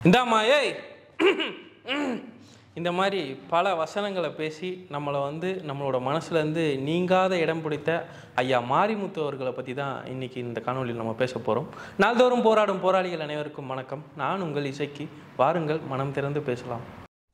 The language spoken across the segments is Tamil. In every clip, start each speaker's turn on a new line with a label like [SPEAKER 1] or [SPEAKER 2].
[SPEAKER 1] இந்தாம்மா ஏய் இந்த மாதிரி பல வசனங்களை பேசி நம்மளை வந்து நம்மளோட மனசுலேருந்து நீங்காத இடம் பிடித்த ஐயா மாரிமுத்து அவர்களை பற்றி தான் இன்னைக்கு இந்த காணொலியில் நம்ம பேச போகிறோம் நாள்தோறும் போராடும் போராளிகள் அனைவருக்கும் வணக்கம் நான் உங்கள் இசைக்கு வாருங்கள் மனம் திறந்து பேசலாம்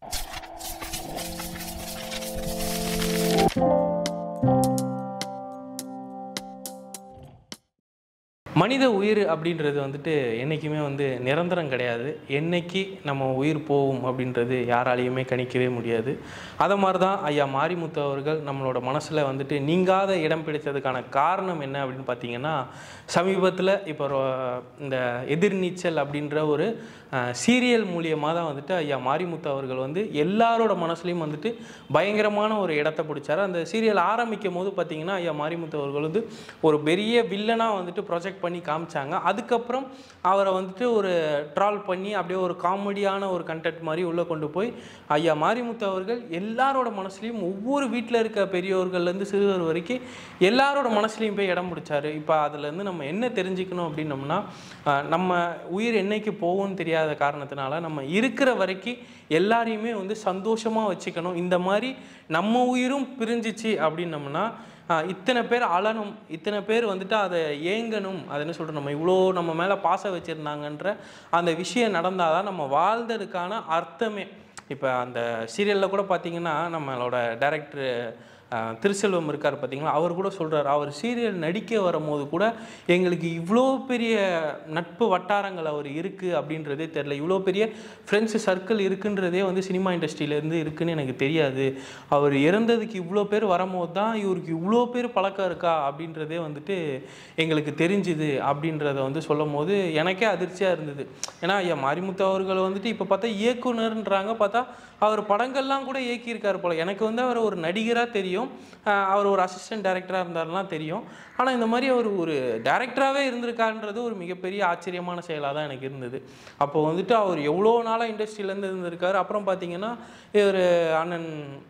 [SPEAKER 1] மனித உயிர் அப்படின்றது வந்துட்டு என்றைக்குமே வந்து நிரந்தரம் கிடையாது என்னைக்கு நம்ம உயிர் போகும் அப்படின்றது யாராலையுமே கணிக்கவே முடியாது அதை மாதிரி தான் ஐயா மாரிமுத்து அவர்கள் நம்மளோட மனசில் வந்துட்டு நீங்காத இடம் பிடித்ததுக்கான காரணம் என்ன அப்படின்னு பார்த்தீங்கன்னா சமீபத்தில் இப்போ ரொ- இந்த எதிர்நீச்சல் அப்படின்ற ஒரு சீரியல் மூலியமாக தான் வந்துட்டு ஐயா மாரிமுத்து அவர்கள் வந்து எல்லாரோட மனசுலையும் வந்துட்டு பயங்கரமான ஒரு இடத்த பிடிச்சாரு அந்த சீரியல் ஆரம்பிக்கும் போது பார்த்தீங்கன்னா ஐயா மாரிமுத்து அவர்கள் வந்து ஒரு பெரிய வில்லனாக வந்துட்டு ப்ரொஜெக்ட் பண்ணி காமிச்சாங்க அதுக்கப்புறம் அவரை வந்துட்டு ஒரு ட்ரால் பண்ணி அப்படியே ஒரு காமெடியான ஒரு கண்டென்ட் மாதிரி உள்ளே கொண்டு போய் ஐயா மாரிமுத்து அவர்கள் எல்லாரோட மனசுலையும் ஒவ்வொரு வீட்டில் இருக்க பெரியவர்கள்லேருந்து சிறுவர் வரைக்கும் எல்லாரோட மனசுலையும் போய் இடம் பிடிச்சாரு இப்போ அதுலேருந்து நம்ம என்ன தெரிஞ்சுக்கணும் அப்படின்னம்னா ஆஹ், நம்ம உயிர் என்னைக்கு போகும்னு தெரியாத காரணத்தினால நம்ம இருக்கிற வரைக்கும் எல்லாரையுமே வந்து சந்தோஷமாக வச்சுக்கணும் இந்த மாதிரி நம்ம உயிரும் பிரிஞ்சிச்சு அப்படின்னம்னா ஆஹ், இத்தனை பேர் அழணும் இத்தனை பேர் வந்துட்டு அதை ஏங்கணும் அதை என்ன சொல்கிறோம் நம்ம இவ்வளோ நம்ம மேலே பாசம் வச்சுருந்தாங்கன்ற அந்த விஷயம் நடந்தால் தான் நம்ம வாழ்ந்ததுக்கான அர்த்தமே இப்போ அந்த சீரியலில் கூட பார்த்தீங்கன்னா நம்மளோட டைரக்டர் திருசெல்வம் இருக்கார் பார்த்தீங்களா அவர் கூட சொல்கிறார் அவர் சீரியல் நடிக்க வரும்போது கூட எங்களுக்கு இவ்வளோ பெரிய நட்பு வட்டாரங்கள் அவர் இருக்குது அப்படின்றதே தெரில இவ்வளோ பெரிய ஃப்ரெண்ட்ஸ் சர்க்கிள் இருக்குன்றதே வந்து சினிமா இண்டஸ்ட்ரியிலேருந்து இருக்குன்னு எனக்கு தெரியாது அவர் இறந்ததுக்கு இவ்வளோ பேர் வரும்போது தான் இவருக்கு இவ்வளோ பேர் பழக்கம் இருக்கா அப்படின்றதே வந்துட்டு எங்களுக்கு தெரிஞ்சுது அப்படின்றத வந்து சொல்லும் போது எனக்கே அதிர்ச்சியாக இருந்தது ஏன்னா ஐயா மாரிமுத்து அவர்கள் வந்துட்டு இப்போ பார்த்தா இயக்குனர்ன்றாங்க பார்த்தா அவர் படங்கள்லாம் கூட இயக்கியிருக்காரு போல எனக்கு வந்து அவர் ஒரு நடிகராக தெரியும் ஆஹ் அவர் ஒரு அசிஸ்டன்ட் டைரக்டராக இருந்தாருலாம் தெரியும் ஆனால் இந்த மாதிரி அவர் ஒரு டைரக்டராகவே இருந்திருக்காருன்றது ஒரு மிகப்பெரிய ஆச்சரியமான செயலாக தான் எனக்கு இருந்தது அப்போ வந்துட்டு அவர் எவ்வளோ நாளாக இண்டஸ்ட்ரியிலேருந்து இருந்திருக்காரு அப்புறம் பார்த்தீங்கன்னா இவர் அண்ணன்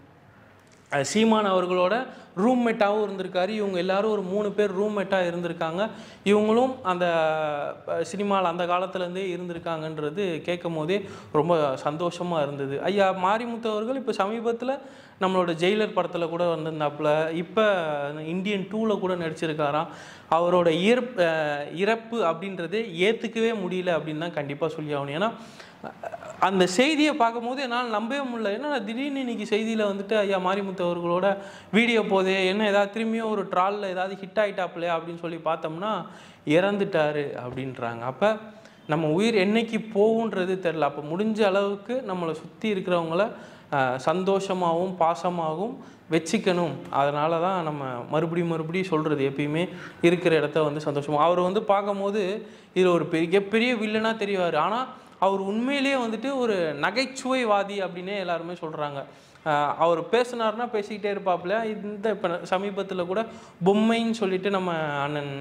[SPEAKER 1] அஹ் சீமான் அவர்களோட ரூம்மேட்டாகவும் இருந்திருக்காரு இவங்க எல்லாரும் ஒரு மூணு பேர் ரூம்மேட்டாக இருந்திருக்காங்க இவங்களும் அந்த சினிமாவில் அந்த காலத்துலேருந்தே இருந்திருக்காங்கன்றது கேட்கும் போதே ரொம்ப சந்தோஷமாக இருந்தது ஐயா மாரிமுத்து அவர்கள் இப்போ சமீபத்தில் நம்மளோட ஜெயிலர் படத்தில் கூட வந்திருந்தாப்புல இப்போ இந்தியன் டூவில் கூட நடிச்சிருக்காராம் அவரோட இயற் அஹ் இறப்பு அப்படின்றதே ஏற்றுக்கவே முடியல அப்படின்னு தான் கண்டிப்பாக சொல்லி ஆகணும் ஏன்னா அந்த செய்தியை பார்க்கும்போது என்னால் நம்பவே முடியல ஏன்னா திடீர்னு இன்னைக்கு செய்தியில் வந்துட்டு ஐயா மாரிமுத்து அவர்களோட வீடியோ போதே என்ன ஏதாவது திரும்பியும் ஒரு ட்ராலில் ஏதாவது ஹிட் ஆகிட்டாப்லையா அப்படின்னு சொல்லி பார்த்தோம்னா இறந்துட்டாரு அப்படின்றாங்க அப்போ நம்ம உயிர் என்னைக்கு போகுன்றது தெரில அப்போ முடிஞ்ச அளவுக்கு நம்மளை சுற்றி இருக்கிறவங்கள ஆஹ், சந்தோஷமாகவும் பாசமாகவும் வச்சுக்கணும் அதனால தான் நம்ம மறுபடியும் மறுபடியும் சொல்கிறது எப்பயுமே இருக்கிற இடத்த வந்து சந்தோஷமாக அவர் வந்து பார்க்கும்போது இது ஒரு பெரிய பெரிய வில்லனாக தெரிவார் ஆனால் அவர் உண்மையிலேயே வந்துட்டு ஒரு நகைச்சுவைவாதி அப்படின்னே எல்லாருமே சொல்கிறாங்க அவர் பேசினார்னா பேசிக்கிட்டே இருப்பாப்புல இந்த இப்போ சமீபத்தில் கூட பொம்மைன்னு சொல்லிட்டு நம்ம அண்ணன்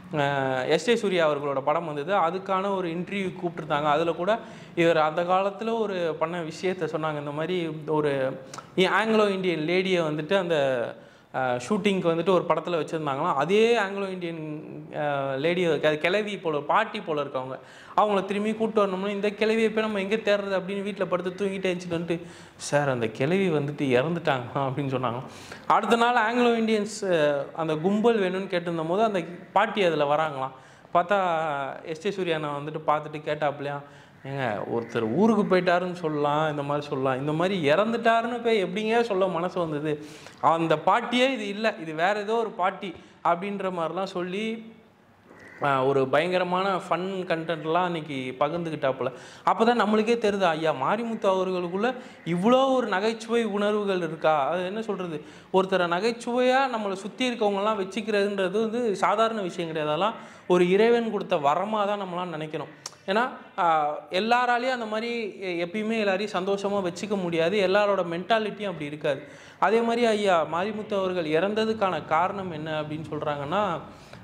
[SPEAKER 1] எஸ் ஏ சூர்யா அவர்களோட படம் வந்தது அதுக்கான ஒரு இன்டர்வியூ கூப்பிட்டுருந்தாங்க அதில் கூட இவர் அந்த காலத்தில் ஒரு பண்ண விஷயத்த சொன்னாங்க இந்த மாதிரி ஒரு ஆங்கிலோ இந்தியன் லேடியை வந்துட்டு அந்த ஷூட்டிங்க்கு வந்துட்டு ஒரு படத்தில் வச்சுருந்தாங்களாம் அதே ஆங்கிலோ இந்தியன் லேடி அது கிளவி போல பாட்டி போல இருக்கவங்க அவங்கள திரும்பி கூப்பிட்டு வரணும்னா இந்த கிளவியை போய் நம்ம எங்கே தேடுறது அப்படின்னு வீட்டில் படுத்து தூங்கிட்டு எழுந்துட்டு வந்துட்டு சார் அந்த கிளவி வந்துட்டு இறந்துட்டாங்க அப்படின்னு சொன்னாங்க அடுத்த நாள் ஆங்கிலோ இந்தியன்ஸ் அந்த கும்பல் வேணும்னு கேட்டிருந்த போது அந்த பாட்டி அதில் வராங்களாம் பார்த்தா எஸ்டி சூர்யானை வந்துட்டு பார்த்துட்டு கேட்டாப்லையா ஏங்க ஒருத்தர் ஊருக்கு போயிட்டாருன்னு சொல்லலாம் இந்த மாதிரி சொல்லலாம் இந்த மாதிரி இறந்துட்டாருன்னு போய் எப்படிங்க சொல்ல மனசு வந்தது அந்த பாட்டியே இது இல்லை இது வேற ஏதோ ஒரு பாட்டி அப்படின்ற மாதிரிலாம் சொல்லி ஆஹ், ஒரு பயங்கரமான ஃபன் கண்டென்ட்லாம் இன்னைக்கு பகிர்ந்துக்கிட்டாப்புல அப்போ தான் நம்மளுக்கே தெரியுது ஐயா மாரிமுத்து அவர்களுக்குள்ள இவ்வளோ ஒரு நகைச்சுவை உணர்வுகள் இருக்கா அது என்ன சொல்கிறது ஒருத்தரை நகைச்சுவையாக நம்மளை சுற்றி இருக்கவங்கலாம் வச்சுக்கிறதுன்றது வந்து சாதாரண விஷயம் கிடையாது அதெல்லாம் ஒரு இறைவன் கொடுத்த வரமாக தான் நம்மளாம் நினைக்கணும் ஏன்னா ஆஹ், எல்லாராலையும் அந்த மாதிரி எ- எப்பயுமே எல்லாரையும் சந்தோஷமாக வச்சுக்க முடியாது எல்லாரோட மென்டாலிட்டியும் அப்படி இருக்காது அதே மாதிரி ஐயா மாரிமுத்து அவர்கள் இறந்ததுக்கான காரணம் என்ன அப்படின்னு சொல்கிறாங்கன்னா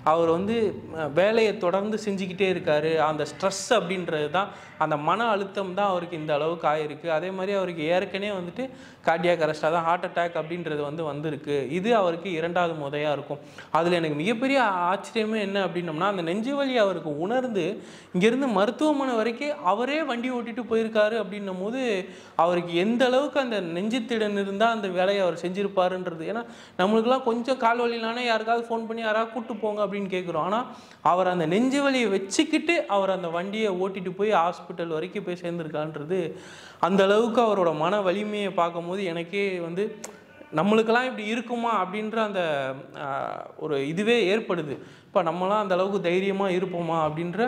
[SPEAKER 1] அவர் வந்து அஹ், வேலையை தொடர்ந்து செஞ்சுக்கிட்டே இருக்காரு அந்த ஸ்ட்ரெஸ் அப்படின்றது தான் அந்த மன அழுத்தம் தான் அவருக்கு இந்த அளவுக்கு ஆயிருக்கு அதே மாதிரி அவருக்கு ஏற்கனவே வந்துட்டு கார்டியாக் அரெஸ்ட் அதான் ஹார்ட் அட்டாக் அப்படின்றது வந்து வந்திருக்கு இது அவருக்கு இரண்டாவது முறையாக இருக்கும் அதில் எனக்கு மிகப்பெரிய ஆச்சரியமே என்ன அப்படின்னம்னா அந்த நெஞ்சு வலி அவருக்கு உணர்ந்து இங்கேருந்து மருத்துவமனை வரைக்கும் அவரே வண்டி ஓட்டிட்டு போயிருக்காரு அப்படின்னும் போது அவருக்கு எந்த அளவுக்கு அந்த நெஞ்சுத்திடன் இருந்தால் அந்த வேலையை அவர் செஞ்சிருப்பாருன்றது ஏன்னா நம்மளுக்குலாம் கொஞ்சம் கால் வலினானே யாருக்காவது ஃபோன் பண்ணி யாராவது கூட்டு போங்க அப்படின்னு கேட்குறோம் ஆனால் அவர் அந்த நெஞ்சு வலியை வச்சுக்கிட்டு அவர் அந்த வண்டியை ஓட்டிட்டு போய் ஹாஸ்பிட்டல் வரைக்கும் போய் சேர்ந்துருக்கான்றது அந்த அளவுக்கு அவரோட மன வலிமையை பார்க்கும்போது எனக்கே வந்து நம்மளுக்கெல்லாம் இப்படி இருக்குமா அப்படின்ற அந்த ஆஹ், ஒரு இதுவே ஏற்படுது இப்போ நம்மலாம் அந்த அளவுக்கு தைரியமாக இருப்போமா அப்படின்ற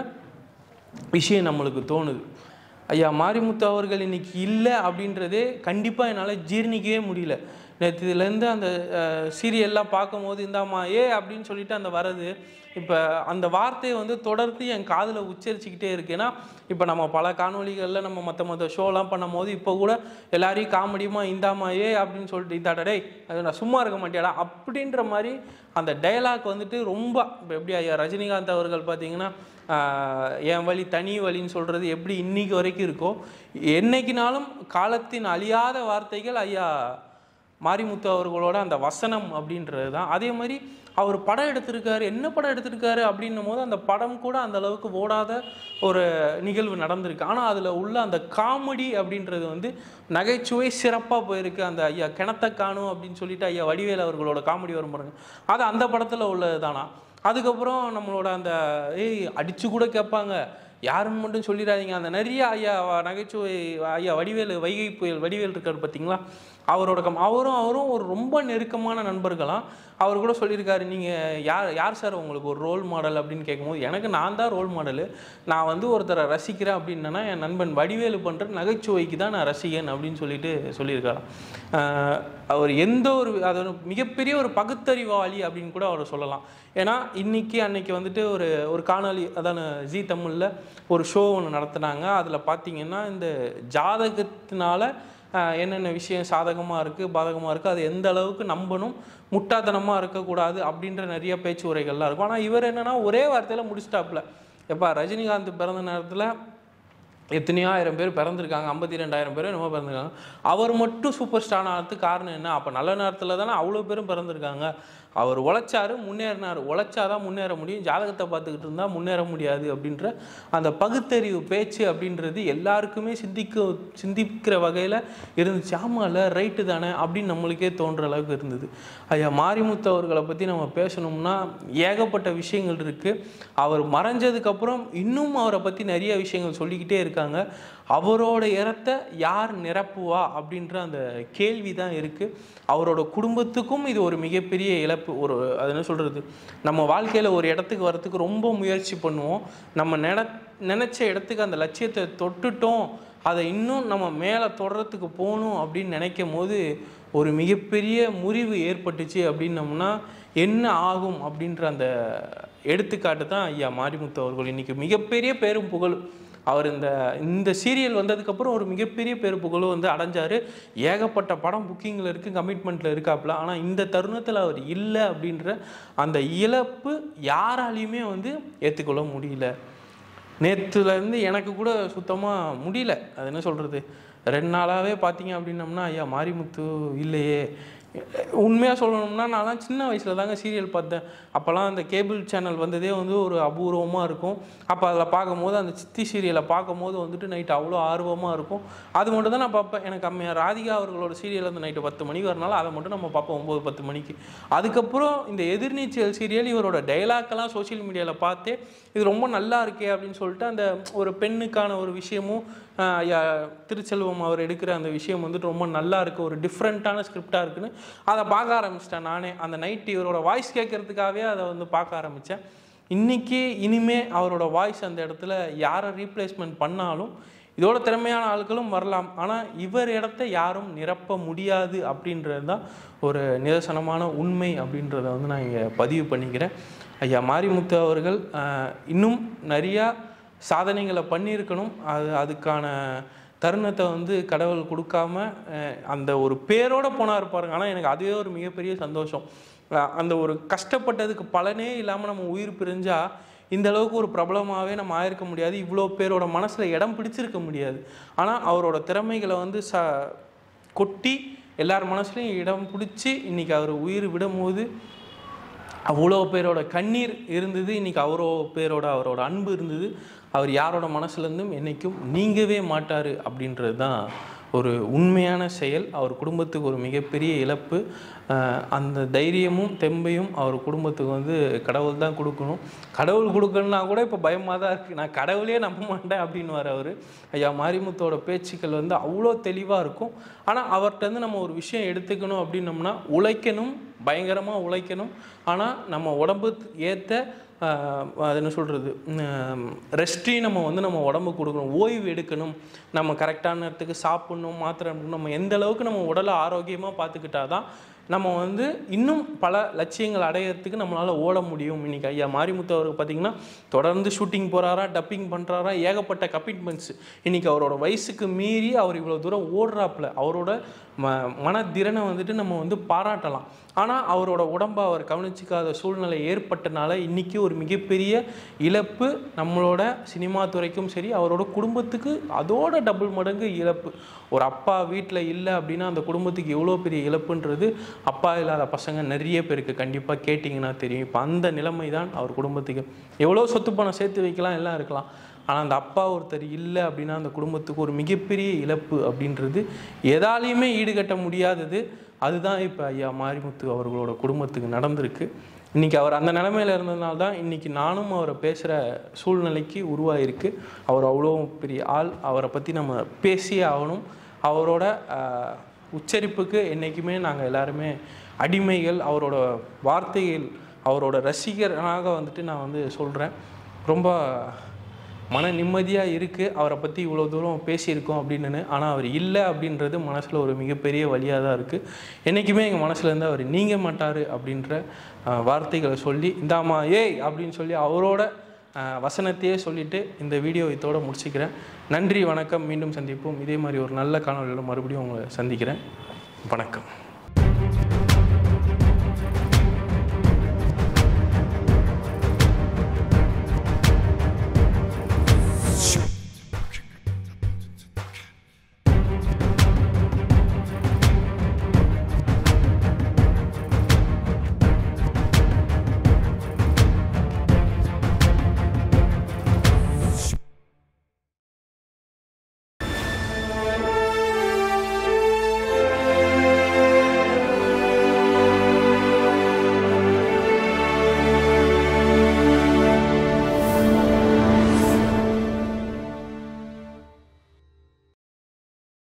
[SPEAKER 1] விஷயம் நம்மளுக்கு தோணுது ஐயா மாரிமுத்து அவர்கள் இன்னைக்கு இல்லை அப்படின்றதே கண்டிப்பாக என்னால் ஜீர்ணிக்கவே முடியல நேற்றுலேருந்து அந்த சீரியல்லாம் பார்க்கும்போது இந்தாம்மா ஏ அப்படின்னு சொல்லிட்டு அந்த வரது இப்போ அந்த வார்த்தையை வந்து தொடர்ந்து என் காதில் உச்சரிச்சுக்கிட்டே இருக்கு ஏன்னா இப்போ நம்ம பல காணொளிகளில் நம்ம மற்ற மற்ற ஷோலாம் பண்ணும்போது இப்போ கூட எல்லாரையும் காமெடியுமா இந்தாம்மா ஏ அப்படின்னு சொல்லிட்டு இந்தாடா டேய் அது நான் சும்மா இருக்க மாட்டேடா அப்படின்ற மாதிரி அந்த டயலாக் வந்துட்டு ரொம்ப இப்போ எப்படி ஐயா ரஜினிகாந்த் அவர்கள் பார்த்தீங்கன்னா ஆஹ், என் வழி தனி வழின்னு சொல்கிறது எப்படி இன்னைக்கு வரைக்கும் இருக்கோ என்னைக்குனாலும் காலத்தின் அழியாத வார்த்தைகள் ஐயா மாரிமுத்து அவர்களோட அந்த வசனம் அப்படின்றது தான் அதே மாதிரி அவர் படம் எடுத்திருக்காரு என்ன படம் எடுத்திருக்காரு அப்படின்னும் போது அந்த படம் கூட அந்த அளவுக்கு ஓடாத ஒரு நிகழ்வு நடந்திருக்கு ஆனால் அதில் உள்ள அந்த காமெடி அப்படின்றது வந்து நகைச்சுவை சிறப்பாக போயிருக்கு அந்த ஐயா கிணத்த காணும் அப்படின்னு சொல்லிட்டு ஐயா வடிவேல் அவர்களோட காமெடி வரும் பாருங்க அது அந்த படத்தில் உள்ளது தானா அதுக்கப்புறம் நம்மளோட அந்த ஏய் அடிச்சு கூட கேட்பாங்க யாருன்னு மட்டும் சொல்லிடாதீங்க அந்த நிறைய ஐயா வ- நகைச்சுவை ஐயா வடிவேலு வைகை புயல் வடிவேல் இருக்கார் பார்த்தீங்களா அவரோட கம் அவரும் அவரும் ஒரு ரொம்ப நெருக்கமான நண்பர்களாம் அவர் கூட சொல்லியிருக்காரு நீங்கள் யார் யார் சார் உங்களுக்கு ஒரு ரோல் மாடல் அப்படின்னு கேட்கும்போது எனக்கு நான் தான் ரோல் மாடலு நான் வந்து ஒருத்தரை ரசிக்கிறேன் அப்படின்னா என் நண்பன் வடிவேலு பண்ணுற நகைச்சுவைக்கு தான் நான் ரசிகன் அப்படின்னு சொல்லிட்டு சொல்லியிருக்காராம் ஆஹ் அவர் எந்த ஒரு அது ஒரு மிகப்பெரிய ஒரு பகுத்தறிவாளி அப்படின்னு கூட அவர் சொல்லலாம் ஏன்னா இன்னைக்கு அன்னைக்கு வந்துட்டு ஒரு ஒரு காணொளி அதான ஜி தமிழில் ஒரு ஷோ ஒன்று நடத்துனாங்க அதில் பார்த்தீங்கன்னா இந்த ஜாதகத்தினால ஆஹ், என்னென்ன விஷயம் சாதகமாக இருக்குது பாதகமாக இருக்குது அது எந்த அளவுக்கு நம்பணும் முட்டாத்தனமாக இருக்கக்கூடாது அப்படின்ற நிறைய பேச்சு உரைகள்லாம் இருக்கும் ஆனால் இவர் என்னன்னா ஒரே வார்த்தையில் முடிச்சிட்டாப்புல எப்பா ரஜினிகாந்த் பிறந்த நேரத்தில் எத்தனையோ ஆயிரம் பேர் பிறந்திருக்காங்க ஐம்பத்தி ரெண்டாயிரம் பேர் என்னமோ பிறந்திருக்காங்க அவர் மட்டும் சூப்பர் ஸ்டார் ஆகிறதுக்கு காரணம் என்ன அப்போ நல்ல நேரத்தில் தானே அவ்வளோ பேரும் பிறந்திருக்காங்க அவர் உழைச்சாரு முன்னேறினார் உழைச்சாதான் முன்னேற முடியும் ஜாதகத்தை பார்த்துக்கிட்டு இருந்தால் முன்னேற முடியாது அப்படின்ற அந்த பகுத்தறிவு பேச்சு அப்படின்றது எல்லாருக்குமே சிந்திக்க சிந்திக்கிற வகையில் இருந்துச்சு ஆமாம்ல ரைட்டு தானே அப்படின்னு நம்மளுக்கே தோன்ற அளவுக்கு இருந்தது ஐயா மாரிமுத்து அவர்களை பற்றி நம்ம பேசணும்னா ஏகப்பட்ட விஷயங்கள் இருக்குது அவர் மறைஞ்சதுக்கப்புறம் இன்னும் அவரை பற்றி நிறைய விஷயங்கள் சொல்லிக்கிட்டே இருக்காங்க அவரோட இடத்த யார் நிரப்புவா அப்படின்ற அந்த கேள்வி தான் இருக்குது அவரோட குடும்பத்துக்கும் இது ஒரு மிகப்பெரிய இழப்பு ஒரு அது என்ன சொல்கிறது நம்ம வாழ்க்கையில் ஒரு இடத்துக்கு வரத்துக்கு ரொம்ப முயற்சி பண்ணுவோம் நம்ம நின நினச்ச இடத்துக்கு அந்த லட்சியத்தை தொட்டுட்டோம் அதை இன்னும் நம்ம மேலே தொடரத்துக்கு போகணும் அப்படின்னு நினைக்கும் போது ஒரு மிகப்பெரிய முறிவு ஏற்பட்டுச்சு அப்படின்னம்னா என்ன ஆகும் அப்படின்ற அந்த எடுத்துக்காட்டு தான் ஐயா மாரிமுத்து அவர்கள் இன்னைக்கு மிகப்பெரிய பேரும் புகழ் அவர் இந்த இந்த சீரியல் வந்ததுக்கப்புறம் ஒரு மிகப்பெரிய பேரு புகழும் வந்து அடைஞ்சாரு ஏகப்பட்ட படம் புக்கிங்கில் இருக்குது கமிட்மெண்ட்டில் இருக்காப்புல ஆனால் இந்த தருணத்தில் அவர் இல்லை அப்படின்ற அந்த இழப்பு யாராலையுமே வந்து ஏற்றுக்கொள்ள முடியல நேற்றுலேருந்து எனக்கு கூட சுத்தமாக முடியல அது என்ன சொல்கிறது ரெண்டு நாளாகவே பார்த்தீங்க அப்படின்னம்னா ஐயா மாரிமுத்து இல்லையே உண்மையாக சொல்லணும்னா நான்லாம் சின்ன வயசில் தாங்க சீரியல் பார்த்தேன் அப்போல்லாம் அந்த கேபிள் சேனல் வந்ததே வந்து ஒரு அபூர்வமாக இருக்கும் அப்போ அதில் பார்க்கும்போது அந்த சித்தி சீரியலை பார்க்கும்போது வந்துட்டு நைட்டு அவ்வளோ ஆர்வமாக இருக்கும் அது மட்டும் தான் நான் பார்ப்பேன் எனக்கு அம்மையார் ராதிகா அவர்களோட சீரியல் வந்து நைட்டு பத்து மணிக்கு வரனால அதை மட்டும் நம்ம பார்ப்போம் ஒம்பது பத்து மணிக்கு அதுக்கப்புறம் இந்த எதிர்நீச்சல் சீரியல் இவரோட டைலாக்கெல்லாம் சோஷியல் மீடியாவில் பார்த்தே இது ரொம்ப நல்லா இருக்கே அப்படின்னு சொல்லிட்டு அந்த ஒரு பெண்ணுக்கான ஒரு விஷயமும் ஆஹ், ஐயா திருச்செல்வம் அவர் எடுக்கிற அந்த விஷயம் வந்துட்டு ரொம்ப நல்லா இருக்கு ஒரு டிஃப்ரெண்ட்டான ஸ்கிரிப்டாக இருக்குன்னு அதை பார்க்க ஆரம்பிச்சிட்டேன் நானே அந்த நைட் இவரோட வாய்ஸ் கேட்கறதுக்காகவே அதை வந்து பார்க்க ஆரம்பித்தேன் இன்னைக்கு இனிமே அவரோட வாய்ஸ் அந்த இடத்துல யாரை ரீப்ளேஸ்மெண்ட் பண்ணாலும் இதோட திறமையான ஆட்களும் வரலாம் ஆனால் இவர் இடத்த யாரும் நிரப்ப முடியாது அப்படின்றது தான் ஒரு நிதர்சனமான உண்மை அப்படின்றத வந்து நான் இங்கே பதிவு பண்ணிக்கிறேன் ஐயா மாரிமுத்து அவர்கள் ஆஹ், இன்னும் நிறையா சாதனைகளை பண்ணியிருக்கணும் அது அதுக்கான தருணத்தை வந்து கடவுள் கொடுக்காம அஹ், அந்த ஒரு பேரோட போனார் பாருங்க ஆனால் எனக்கு அதுவே ஒரு மிகப்பெரிய சந்தோஷம் அஹ் அந்த ஒரு கஷ்டப்பட்டதுக்கு பலனே இல்லாமல் நம்ம உயிர் பிரிஞ்சா இந்த அளவுக்கு ஒரு பிரபலமாகவே நம்ம ஆயிருக்க முடியாது இவ்வளோ பேரோட மனசில் இடம் பிடிச்சிருக்க முடியாது ஆனால் அவரோட திறமைகளை வந்து ச கொட்டி எல்லார் மனசுலையும் இடம் பிடிச்சி இன்னைக்கு அவர் உயிர் விடும்போது அவ்வளோ பேரோட கண்ணீர் இருந்தது இன்னைக்கு அவரோ பேரோட அவரோட அன்பு இருந்தது அவர் யாரோட மனசுலேருந்தும் என்றைக்கும் நீங்கவே மாட்டார் அப்படின்றது தான் ஒரு உண்மையான செயல் அவர் குடும்பத்துக்கு ஒரு மிகப்பெரிய இழப்பு அஹ் அந்த தைரியமும் தெம்பையும் அவர் குடும்பத்துக்கு வந்து கடவுள் தான் கொடுக்கணும் கடவுள் கொடுக்கணும்னா கூட இப்போ பயமாக தான் இருக்குது நான் கடவுளே நம்ப மாட்டேன் அப்படின்னு அவர் ஐயா மாரிமுத்தோட பேச்சுக்கள் வந்து அவ்வளோ தெளிவாக இருக்கும் ஆனால் அவர்கிட்ட இருந்து நம்ம ஒரு விஷயம் எடுத்துக்கணும் அப்படின்னம்னா உழைக்கணும் பயங்கரமாக உழைக்கணும் ஆனால் நம்ம உடம்பு ஏற்ற அது என்ன சொல்கிறது ரெஸ்ட்டையும் நம்ம வந்து நம்ம உடம்பு கொடுக்கணும் ஓய்வு எடுக்கணும் நம்ம கரெக்டான நேரத்துக்கு சாப்பிட்ணும் மாத்திரை எடுக்கணும். நம்ம எந்த அளவுக்கு நம்ம உடலை ஆரோக்கியமாக பார்த்துக்கிட்டா தான் நம்ம வந்து இன்னும் பல லட்சியங்கள் அடையிறதுக்கு நம்மளால் ஓட முடியும் இன்னைக்கு ஐயா மாரிமுத்து அவருக்கு பார்த்தீங்கன்னா தொடர்ந்து ஷூட்டிங் போகிறாரா டப்பிங் பண்ணுறாரா ஏகப்பட்ட கமிட்மெண்ட்ஸ் இன்னைக்கு அவரோட வயசுக்கு மீறி அவர் இவ்வளோ தூரம் ஓடுறாப்புல அவரோட ம மனத்திறனை வந்துட்டு நம்ம வந்து பாராட்டலாம் ஆனால் அவரோட உடம்பை அவர் கவனிச்சிக்காத சூழ்நிலை ஏற்பட்டனால இன்றைக்கி ஒரு மிகப்பெரிய இழப்பு நம்மளோட சினிமா துறைக்கும் சரி அவரோட குடும்பத்துக்கு அதோட டபுள் மடங்கு இழப்பு ஒரு அப்பா வீட்டில் இல்லை அப்படின்னா அந்த குடும்பத்துக்கு எவ்வளோ பெரிய இழப்புன்றது அப்பா இல்லாத பசங்க நிறைய பேருக்கு கண்டிப்பாக கேட்டிங்கன்னா தெரியும் இப்போ அந்த நிலைமை தான் அவர் குடும்பத்துக்கு எவ்வளோ சொத்து பணம் சேர்த்து வைக்கலாம் எல்லாம் இருக்கலாம் ஆனால் அந்த அப்பா ஒருத்தர் இல்லை அப்படின்னா அந்த குடும்பத்துக்கு ஒரு மிகப்பெரிய இழப்பு அப்படின்றது எதாலையுமே ஈடுகட்ட முடியாதது அதுதான் இப்போ ஐயா மாரிமுத்து அவர்களோட குடும்பத்துக்கு நடந்திருக்கு இன்றைக்கி அவர் அந்த நிலமையில இருந்ததுனால தான் இன்றைக்கி நானும் அவரை பேசுகிற சூழ்நிலைக்கு உருவாயிருக்கு அவர் அவ்வளோ பெரிய ஆள் அவரை பற்றி நம்ம பேசியே ஆகணும் அவரோட ஆஹ், உச்சரிப்புக்கு என்றைக்குமே நாங்கள் எல்லாருமே அடிமைகள் அவரோட வார்த்தைகள் அவரோட ரசிகராக வந்துட்டு நான் வந்து சொல்கிறேன் ரொம்ப மன நிம்மதியாக இருக்குது அவரை பற்றி இவ்வளோ தூரம் பேசியிருக்கோம் அப்படின்னு ஆனால் அவர் இல்லை அப்படின்றது மனசில் ஒரு மிகப்பெரிய வழியாக தான் இருக்குது என்றைக்குமே எங்கள் மனசுலேருந்து அவர் நீங்க மாட்டார் அப்படின்ற அஹ், வார்த்தைகளை சொல்லி இந்தாம்மா ஏய் அப்படின்னு சொல்லி அவரோட அஹ், வசனத்தையே சொல்லிட்டு இந்த வீடியோ இதோட முடிச்சுக்கிறேன் நன்றி வணக்கம் மீண்டும் சந்திப்போம் இதே மாதிரி ஒரு நல்ல காணொலியோட மறுபடியும் உங்களை சந்திக்கிறேன் வணக்கம்